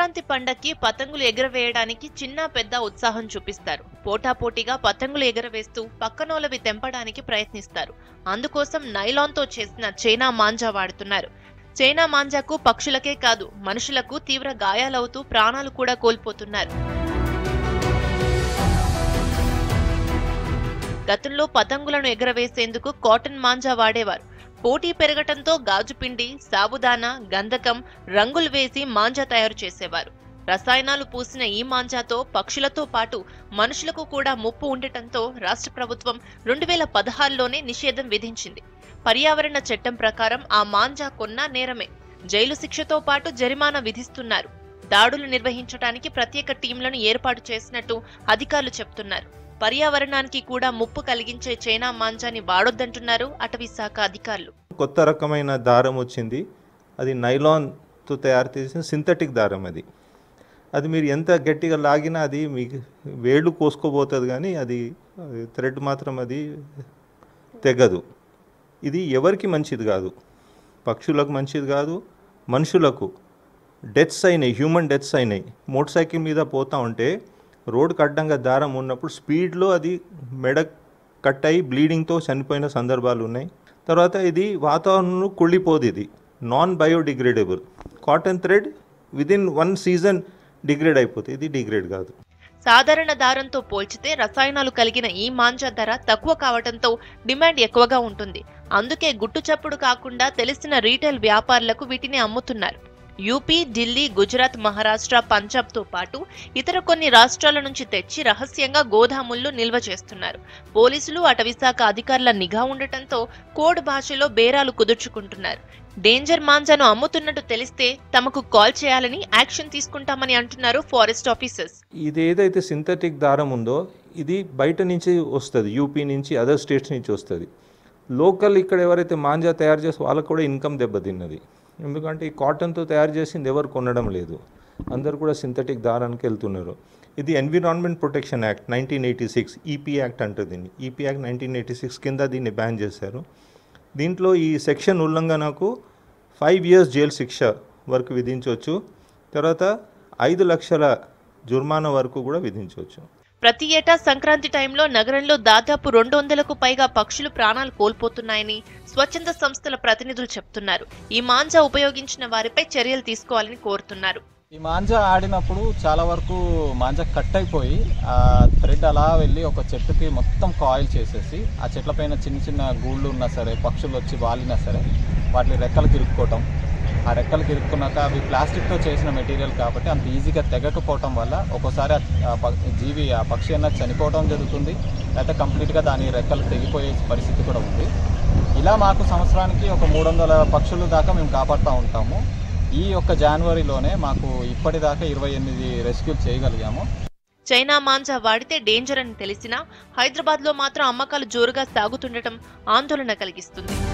సంక్రాంతి పండక్కి పతంగులు ఎగరవేయడానికి చిన్న పెద్ద ఉత్సాహం చూపిస్తారు పోటాపోటీగా పతంగులు ఎగరవేస్తూ పక్కనోలవి తెంపడానికి ప్రయత్నిస్తారు అందుకోసం నైలాన్తో చేసిన చైనా మాంజా వాడుతున్నారు చైనా మాంజాకు పక్షులకే కాదు మనుషులకు తీవ్ర గాయాలవుతూ ప్రాణాలు కూడా కోల్పోతున్నారు గతంలో పతంగులను ఎగరవేసేందుకు కాటన్ మాంజా వాడేవారు పోటీ పెరగటంతో గాజుపిండి సాబుదానా గంధకం రంగులు వేసి మాంజా తయారు చేసేవారు రసాయనాలు పూసిన ఈ మాంజాతో పక్షులతో పాటు మనుషులకు కూడా ముప్పు ఉండటంతో రాష్ట్ర ప్రభుత్వం రెండు వేల పదహారులోనే నిషేధం విధించింది పర్యావరణ చట్టం ప్రకారం ఆ మాంజా కొన్నా నేరమే జైలు శిక్షతో పాటు జరిమానా విధిస్తున్నారు దాడులు నిర్వహించడానికి ప్రత్యేక టీంలను ఏర్పాటు చేసినట్టు అధికారులు చెప్తున్నారు పర్యావరణానికి కూడా ముప్పు కలిగించే చైనా మాంజాని వాడొద్దంటున్నారు అటవీ శాఖ అధికారులు కొత్త రకమైన దారం వచ్చింది అది నైలాన్తో తయారు చేసిన సింథటిక్ దారం అది అది మీరు ఎంత గట్టిగా లాగినా అది మీకు వేళ్ళు కోసుకోబోతుంది కానీ అది థ్రెడ్ మాత్రం అది తెగదు ఇది ఎవరికి మంచిది కాదు పక్షులకు మంచిది కాదు మనుషులకు డెత్స్ అయినాయి హ్యూమన్ డెత్స్ అయినాయి మోటార్ సైకిల్ మీద పోతా ఉంటే రోడ్డుకు అడ్డంగా దారం ఉన్నప్పుడు స్పీడ్లో అది మెడ కట్ అయ్యి బ్లీడింగ్తో చనిపోయిన సందర్భాలు ఉన్నాయి తర్వాత ఇది వాతావరణంలో కుళ్ళిపోదు ఇది non biodegradable cotton thread within one season degrade అయిపోతుంది ఇది డిగ్రేడ్ కాదు సాధారణ దారంతో పోల్చితే రసాయనాలు కలిగిన ఈ మాంజా ధర తక్కువ కావడంతో డిమాండ్ ఎక్కువగా ఉంటుంది అందుకే గుట్టు చప్పుడు కాకుండా తెలిసిన రీటైల్ వ్యాపారులకు వీటిని అమ్ముతున్నారు యూపీ ఢిల్లీ గుజరాత్ మహారాష్ట్ర పంజాబ్తో పాటు ఇతర కొన్ని రాష్ట్రాల నుంచి తెచ్చి రహస్యంగా గోదాముల్లో నిల్వ చేస్తున్నారు పోలీసులు అటవీశాఖ అధికారుల నిఘా ఉండటంతో కోడ్ భాషలో బేరాలు కుదుర్చుకుంటున్నారు డేంజర్ మాంజాను అమ్ముతున్నట్టు తెలిస్తే తమకు కాల్ చేయాలని యాక్షన్ తీసుకుంటామని అంటున్నారు ఫారెస్ట్ ఆఫీసర్స్ ఇది ఏదైతే సింథటిక్ దారం ఉందో ఇది బయట నుంచి వస్తుంది యూపీ నుంచి అదర్ స్టేట్స్ నుంచి వస్తుంది లోకల్ ఇక్కడ ఎవరైతే మాంజా తయారు చేసి వాళ్ళకు కూడా ఇన్కమ్ దెబ్బతిన్నది ఎందుకంటే ఈ కాటన్తో తయారు చేసింది ఎవరు కొనడం లేదు అందరు కూడా సింథటిక్ దారానికి వెళ్తున్నారు ఇది environment protection act nineteen eighty six EP act అంటుంది దీన్ని EP act nineteen eighty six కింద దీన్ని బ్యాన్ చేశారు దీంట్లో ఈ సెక్షన్ ఉల్లంఘనకు ఫైవ్ ఇయర్స్ జైలు శిక్ష వరకు విధించవచ్చు తర్వాత ఐదు లక్షల జుర్మానా వరకు కూడా విధించవచ్చు ప్రతి ఏటా సంక్రాంతి టైంలో నగరంలో దాదాపు రెండు వందలకు పైగా పక్షులు ప్రాణాలు కోల్పోతున్నాయని స్వచ్ఛంద సంస్థల ప్రతినిధులు చెప్తున్నారు ఈ మాంజా ఉపయోగించిన వారిపై చర్యలు తీసుకోవాలని కోరుతున్నారు ఈ మాంజా ఆడినప్పుడు చాలా వరకు మాంజా కట్ అయిపోయి ఆ థ్రెడ్ అలా వెళ్ళి ఒక చెట్టుకి మొత్తం కాయిల్ చేసేసి ఆ చెట్లపైన చిన్న చిన్న గూళ్ళు ఉన్నా సరే పక్షులు వచ్చి వాలినా సరే వాటి రెక్కలకు ఇరుక్కోవటం ఆ రెక్కలకు ఇరుక్కున్నాక అవి ప్లాస్టిక్తో చేసిన మెటీరియల్ కాబట్టి అంత ఈజీగా తెగకపోవటం వల్ల ఒక్కోసారి ఆ- ఆ ప- జీవి ఆ పక్షి అన్నది చనిపోవడం జరుగుతుంది లేకపోతే కంప్లీట్గా దాని రెక్కలు తెగిపోయే పరిస్థితి కూడా ఉంది ఇలా మాకు సంవత్సరానికి ఒక మూడు వందల పక్షులు దాకా మేము కాపాడుతూ ఉంటాము ఈ యొక్క జనవరిలోనే మాకు ఇప్పటిదాకా ఇరవై ఎనిమిది రెస్క్యూ చేయగలిగాము చైనా మాంజా వాడితే డేంజర్ అని తెలిసినా హైదరాబాద్లో మాత్రం అమ్మకాలు జోరుగా సాగుతుండటం ఆందోళన కలిగిస్తుంది